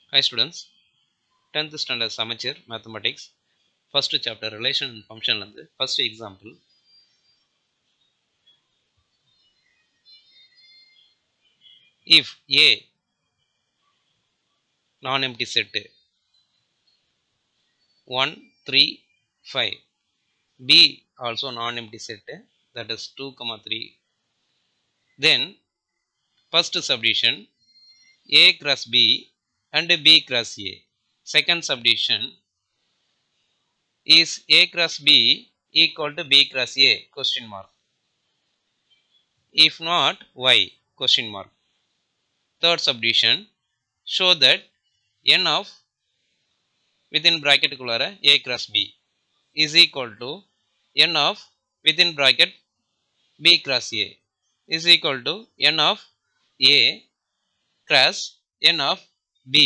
Hi students, 10th standard Samacher Mathematics, first chapter relation and function வந்து first example. If A non-empty set 1, 3, 5, B also non-empty set that is 2, comma 3, then first subdivision A cross B and B cross A. Second subdivision is A cross B equal to B cross A question mark. If not, why question mark. Third subdivision show that n of within bracket குள்ளார A cross B is equal to n of within bracket B cross A is equal to n of A cross n of B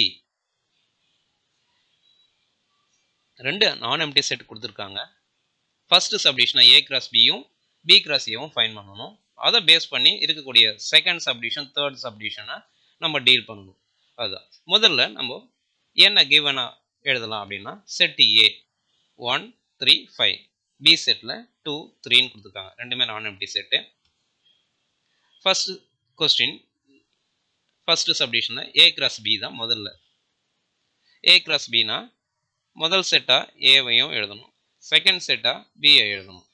ரெண்டு நான் empty set கொடுத்துருக்காங்க first சப்டிஷனை A cross பியும் B cross ஏவும் find பண்ணணும் அதை base பண்ணி இருக்கக்கூடிய செகண்ட் சப்டிஷன் தேர்ட் சப்டிஷனை நம்ம டீல் பண்ணணும் அதுதான் முதல்ல நம்ம என்ன கிவனா எழுதலாம் அப்படின்னா set A one three five B செட்டில் டூ த்ரீன்னு கொடுத்துருக்காங்க ரெண்டுமே நான் empty set first question first சப்டிஷனில் ஏ கிராஸ் பி தான் முதல்ல ஏ கிராஸ் பினா முதல் செட்டாக ஏவையும் எழுதணும் செகண்ட் செட்டாக பியை எழுதணும்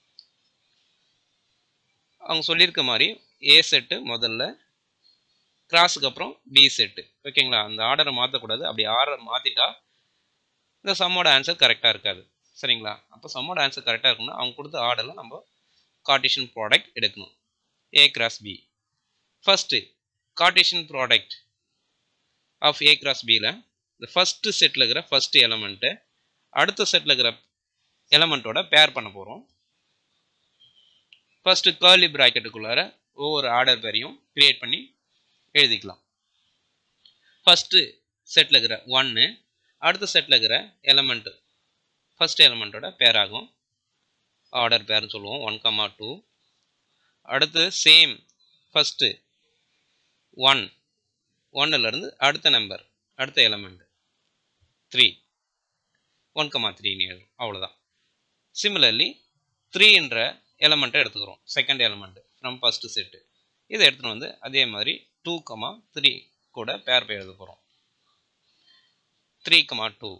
அவங்க சொல்லியிருக்க மாதிரி ஏ செட்டு முதல்ல கிராஸுக்கு அப்புறம் பி செட்டு ஓகேங்களா அந்த ஆர்டரை மாற்றக்கூடாது அப்படி ஆர்டர் மாற்றிட்டா இந்த சம்மோட ஆன்சர் கரெக்டாக இருக்காது சரிங்களா அப்போ சம்மோட ஆன்சர் கரெக்டாக இருக்கணும்னா அவங்க கொடுத்த ஆர்டரில் நம்ம கார்டிஷன் ப்ராடக்ட் எடுக்கணும் A cross B first Cartesian product of A cross பியில் இந்த ஃபஸ்ட்டு செட்டில் இருக்கிற ஃபஸ்ட்டு எலமெண்ட்டு அடுத்த செட்டில் இருக்கிற எலமெண்ட்டோட பேர் பண்ண போகிறோம் ஃபஸ்ட்டு கேர்லி ப்ராக்கெட்டுக்குள்ளார ஒவ்வொரு ஆர்டர் பேரையும் க்ரியேட் பண்ணி எழுதிக்கலாம் ஃபஸ்ட்டு செட்டில் இருக்கிற ஒன்று அடுத்த செட்டில் இருக்கிற எலமெண்ட்டு ஃபஸ்ட் எலமெண்ட்டோட பேராகும் ஆர்டர் பேர்னு சொல்லுவோம் ஒன் கமா டூ அடுத்து சேம் ஃபஸ்ட்டு ஒன் ஒன்னுலேருந்து அடுத்த நம்பர் அடுத்த எலமெண்ட் த்ரீ ஒன் கமா த்ரீன்னு எழுதும் அவ்வளோதான் சிமிலர்லி த்ரீன்ற எலமெண்ட்டை எடுத்துக்கிறோம் second element from first set இதை எடுத்துகிட்டு வந்து அதே மாதிரி டூ கமா த்ரீ கூட பேர் பே எழுத போகிறோம் three comma two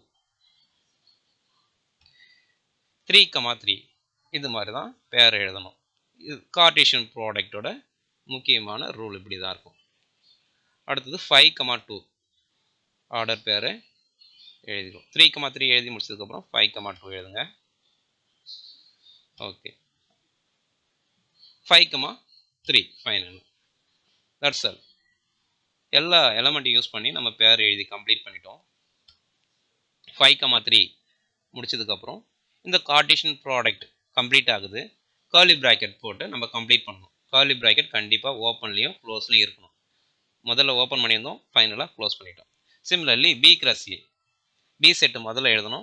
three comma three இது மாதிரி தான் பேர் எழுதணும் இது கார்டேஷன் ப்ராடக்டோட முக்கியமான ரூல் இப்படி தான் இருக்கும் அடுத்தது ஃபைவ் கமா டூ ஆர்டர் பேர் எழுதிடும் த்ரீ கமா த்ரீ எழுதி முடிச்சதுக்கப்புறம் ஃபைவ் கமா டூ எழுதுங்க okay five comma three final that's all எல்லா எலமெண்ட்டையும் யூஸ் பண்ணி நம்ம பேர் எழுதி கம்ப்ளீட் பண்ணிட்டோம் ஃபைவ் கமா த்ரீ முடிச்சதுக்கப்புறம் இந்த கார்டிஷன் ப்ராடக்ட் கம்ப்ளீட் ஆகுது கார்லி ப்ராக்கெட் போட்டு நம்ம கம்ப்ளீட் பண்ணணும் கார்லி ப்ராக்கெட் கண்டிப்பாக ஓப்பன்லேயும் க்ளோஸ்லையும் இருக்கணும் முதல்ல ஓப்பன் பண்ணியிருந்தோம் ஃபைனலாக க்ளோஸ் பண்ணிட்டோம் similarly B cross A B set முதல்ல எழுதணும்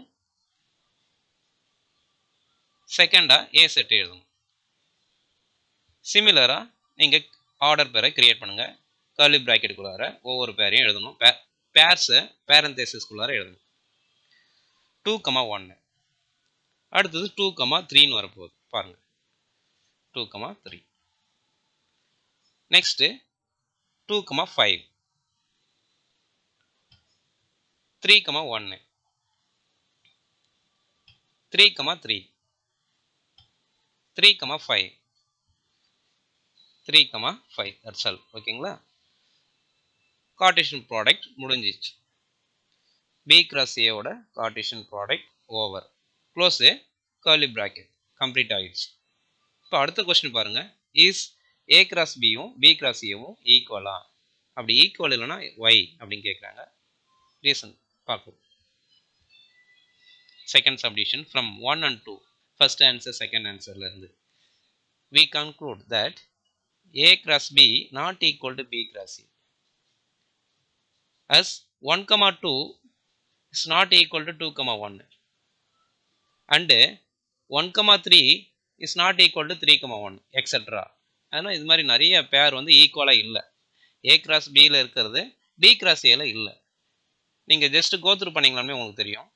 செகண்டாக ஏ செட்டு எழுதணும் சிமிலராக நீங்கள் ஆர்டர் பேரை க்ரியேட் பண்ணுங்கள் கர்லி ப்ராக்கெட்டுக்குள்ளார ஒவ்வொரு பேரையும் எழுதணும் பே பேர்ஸை பேரந்தேசிஸ்குள்ளார எழுதணும் டூ கமா ஒன்று அடுத்தது டூ கமா த்ரீன்னு வரப்போகுது பாருங்கள் two comma three next two comma five three comma ஒன்று three comma three three comma five three comma five that's all ஓகேங்களா கார்டேஷன் ப்ராடக்ட் முடிஞ்சிச்சு பி கிராஸ் ஏவோட Cartesian product over close curly bracket complete ஆகிடுச்சு இப்போ அடுத்த question பாருங்கள் is A cross பியும் B cross ஏவும் ஈக்குவலா அப்படி ஈக்குவல் இல்லைன்னா ஒய் அப்படின்னு கேட்குறாங்க ரீசன் பார்ப்போம் second subdivision from one and two first answer second ஆன்சர்லேருந்து we conclude that a cross b not equal to b cross a as 1 comma 2 is not equal to 2 comma 1 and 1 comma 3 is not equal to 3 comma 1 etc ஆனால் இது மாதிரி நிறைய பேர் வந்து ஈக்குவலாக இல்லை ஏ cross பியில் இருக்கிறது பி கிராஸ் ஏல இல்லை நீங்கள் ஜஸ்ட் கோத்ரூ பண்ணிங்களாமே உங்களுக்கு தெரியும்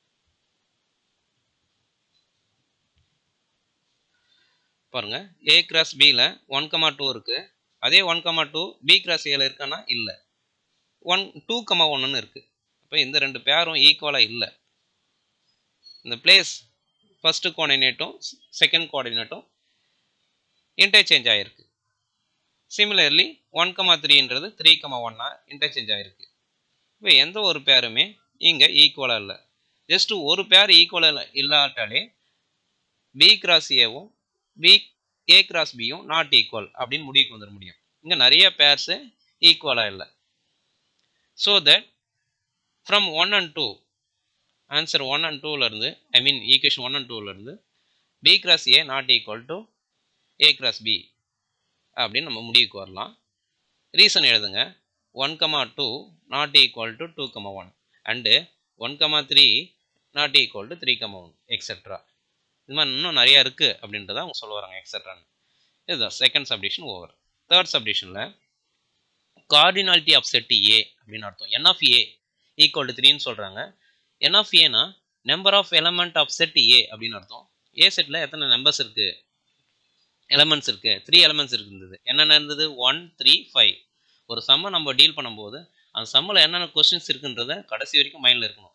பாருங்க ஏ கிராஸ் பியில் ஒன் கமா டூ இருக்குது அதே one comma two B cross ஏல இருக்கான்னா இல்லை ஒன் டூ கமா ஒன்னு இருக்குது அப்போ இந்த ரெண்டு பேரும் ஈக்குவலாக இல்லை இந்த பிளேஸ் ஃபஸ்ட்டு கோஆர்டினேட்டும் செகண்ட் கோஆர்டினேட்டும் இன்டர்சேஞ்ச் ஆகிருக்கு சிமிலர்லி ஒன் கமா த்ரீன்றது த்ரீ கமா ஒன்னா இன்டர்சேஞ்ச் ஆகிருக்கு இப்போ எந்த ஒரு பேருமே இங்கே ஈக்குவலாக இல்லை ஜஸ்ட் ஒரு பேர் ஈக்குவலாக இல்லாட்டாலே பி கிராஸ் ஏவும் பி ஏ கிராஸ் பியும் நாட் ஈக்குவல் அப்படின்னு முடிவுக்கு வந்துட முடியும் இங்கே நிறைய பேர்ஸு ஈக்குவலாக இல்லை so that from one and two answer one and டூலேருந்து I mean equation one and டூலேருந்து B cross A not equal to A cross B அப்படின்னு நம்ம முடிவுக்கு வரலாம் ரீசன் எழுதுங்க one comma two not equal to two comma one and one comma three not equal to three comma one etcetera இது மாதிரி இன்னும் நிறையா இருக்குது அப்படின்றத அவங்க சொல்ல வராங்க எக்ஸெட்ரான்னு இதுதான் செகண்ட் சப்டிஷன் ஓவர் தேர்ட் சப்டிஷனில் கார்டினாலிட்டி ஆஃப் செட் ஏ அப்படின்னு அர்த்தம் N of A equal to த்ரீன்னு சொல்கிறாங்க என் ஆஃப் ஏனா number of element of set A அப்படின்னு அர்த்தம் ஏ செட்டில் எத்தனை நம்பர்ஸ் இருக்குது எலமெண்ட்ஸ் இருக்குது த்ரீ எலமெண்ட்ஸ் இருந்தது என்னென்ன இருந்தது ஒன் த்ரீ ஃபைவ் ஒரு சம்மை நம்ம டீல் பண்ணும்போது அந்த சம்மில் என்னென்ன கொஸ்டின்ஸ் இருக்குன்றத கடைசி வரைக்கும் மைண்டில் இருக்கணும்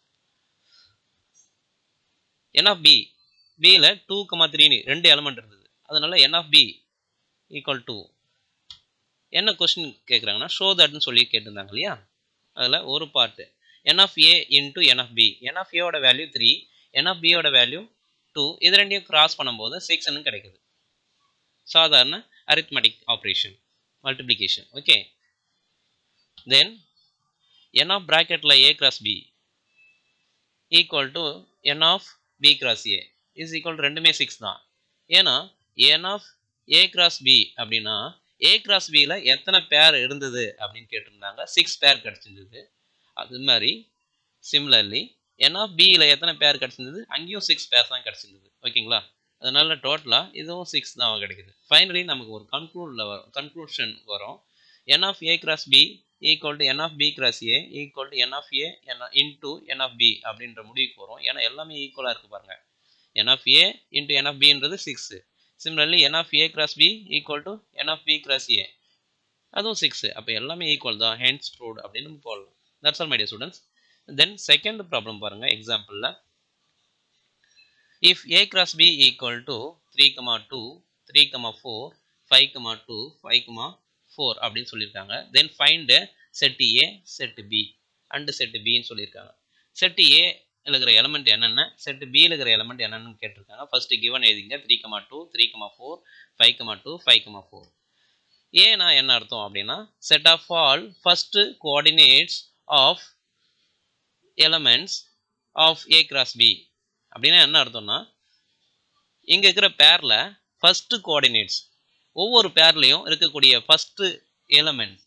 என் ஆஃப் பி பியில் டூ கமா த்ரீனு ரெண்டு எலமெண்ட் இருந்தது அதனால N of B equal to என்ன கொஸ்டின் கேட்குறாங்கன்னா ஷோ தட்னு சொல்லி கேட்டிருந்தாங்க இல்லையா அதில் ஒரு part N of A into N of B N of ஏவோட வேல்யூ த்ரீ என் ஆஃப் பியோட வேல்யூ டூ இது ரெண்டையும் கிராஸ் பண்ணும்போது சிக்ஸ்னு கிடைக்குது சாதாரண arithmetic operation multiplication okay then N of ப்ராக்கெட்டில் A cross B equal to N of B cross A is equal ரெண்டுமே சிக்ஸ் தான் ஏன்னா N of A cross B அப்படின்னா ஏ கிராஸ் பியில் எத்தனை பேர் இருந்தது அப்படின்னு கேட்டிருந்தாங்க சிக்ஸ் பேர் கிடச்சிருந்தது அது மாதிரி சிம்லர்லி என் ஆஃப் பியில் எத்தனை பேர் கிடச்சிருந்தது அங்கேயும் சிக்ஸ் பேர் தான் கிடச்சிருந்தது ஓகேங்களா அதனால டோட்டலாக இதுவும் சிக்ஸ் தான் கிடைக்குது ஃபைனலி நமக்கு ஒரு கன்க்ளூடில் வரும் கன்க்ளூஷன் வரும் N of A cross B equal to N of B cross A equal to N of A N into N of B அப்படின்ற முடிவுக்கு வரும் ஏன்னா எல்லாமே ஈக்குவலாக இருக்குது பாருங்கள் N of A into N of பின்றது six similarly N of A cross B equal to N of B cross A அதுவும் சிக்ஸு அப்போ எல்லாமே ஈக்குவல் தான் ஹென்ஸ் ப்ரூவ்ட் அப்படின்னு நம்ம போடலாம் that's all my dear students then second problem பாருங்கள் எக்ஸாம்பிளில் if a cross b equal to 3 comma 2 3 comma 4 5 comma 2 5 comma 4 அப்படின்னு சொல்லியிருக்காங்க then find set a set b and set b ன்னு சொல்லியிருக்காங்க set a இருக்கிற எலமெண்ட் என்னென்ன செட் பியில் இருக்கிற எலமெண்ட் என்னென்னு கேட்டிருக்காங்க ஃபர்ஸ்ட் கிவன் எழுதிங்க three comma two three comma four five comma two five comma four ஏன்னா என்ன அர்த்தம் அப்படின்னா set of all first coordinates of elements of A cross B அப்படின்னா என்ன அர்த்தம்னா இங்கே இருக்கிற பேரில் ஃபஸ்ட்டு கோஆர்டினேட்ஸ் ஒவ்வொரு பேர்லேயும் இருக்கக்கூடிய ஃபஸ்ட்டு எலமெண்ட்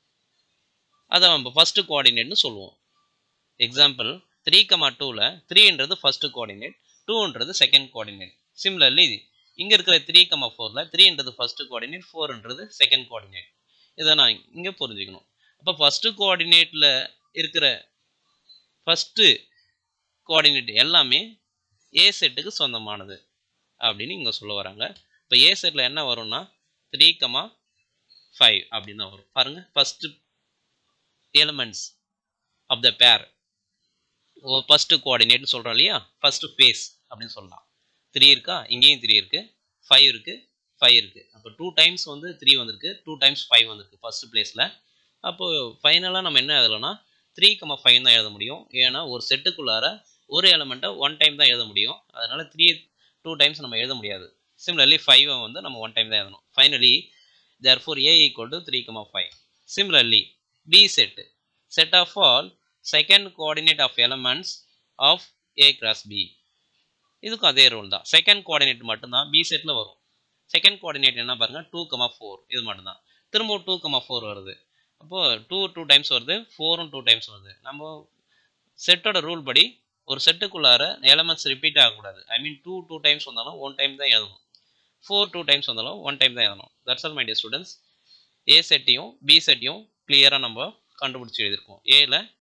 அதை நம்ம ஃபஸ்ட்டு கோஆர்டினேட்னு சொல்லுவோம் எக்ஸாம்பிள் த்ரீ கமா டூவில் த்ரீன்றது ஃபஸ்ட்டு கோஆர்டினேட் டூன்றது செகண்ட் கோஆர்டினேட் சிமிலர்லி இங்கே இருக்கிற த்ரீ கமா ஃபோரில் த்ரீன்றது ஃபஸ்ட்டு கோஆர்டினேட் ஃபோர்ன்றது செகண்ட் கோஆர்டினேட் இதை நான் இங்கே புரிஞ்சுக்கணும் அப்போ ஃபஸ்ட்டு கோஆர்டினேட்டில் இருக்கிற ஃபஸ்ட்டு கோஆர்டினேட் எல்லாமே ஏ செட்டுக்கு சொந்தமானது அப்படின்னு இங்கே சொல்ல வராங்க இப்போ ஏ செட்டில் என்ன வரும்னா த்ரீ கமா ஃபைவ் அப்படின்னு தான் வரும் பாருங்கள் ஃபஸ்ட்டு எலிமெண்ட்ஸ் ஆஃப் த பேர் ஓ ஃபஸ்ட்டு கோஆர்டினேட்னு சொல்கிறோம் இல்லையா ஃபஸ்ட்டு ஃபேஸ் அப்படின்னு சொல்லலாம் த்ரீ இருக்கா இங்கேயும் த்ரீ இருக்குது ஃபைவ் இருக்குது ஃபைவ் இருக்குது அப்போ டூ டைம்ஸ் வந்து த்ரீ வந்திருக்கு டூ டைம்ஸ் ஃபைவ் வந்திருக்கு ஃபஸ்ட்டு பிளேஸில் அப்போது ஃபைனலாக நம்ம என்ன எழுதலாம்னா த்ரீ கமா ஃபைவ் தான் எழுத முடியும் ஏன்னா ஒரு செட்டுக்குள்ளார ஒரு எலமெண்ட்டை ஒன் டைம் தான் எழுத முடியும் அதனால் த்ரீ டூ டைம்ஸ் நம்ம எழுத முடியாது சிமிலர்லி ஃபைவ் வந்து நம்ம ஒன் டைம் தான் எழுதணும் finally therefore A equal to three comma five similarly B set set of all second coordinate of elements of A cross B இதுக்கும் அதே ரூல் தான் செகண்ட் கோஆர்டினேட் மட்டும்தான் பி செட்டில் வரும் செகண்ட் கோஆர்டினேட் என்ன பாருங்கள் டூ கமா ஃபோர் இது மட்டும்தான் திரும்பவும் டூ கமா ஃபோர் வருது அப்போது டூ டூ டைம்ஸ் வருது ஃபோரும் டூ டைம்ஸ் வருது நம்ம செட்டோட ரூல் படி ஒரு செட்டுக்குள்ளார எலமெண்ட்ஸ் ரிப்பீட் ஆகக்கூடாது I mean two two times வந்தாலும் ஒன் டைம் தான் எழுதணும் ஃபோர் டூ டைம்ஸ் வந்தாலும் ஒன் டைம் தான் எழுதணும் that's all my dear students A செட்டையும் பி செட்டையும் கிளியராக நம்ம கண்டுபிடிச்சி எழுதியிருக்கோம் ஏல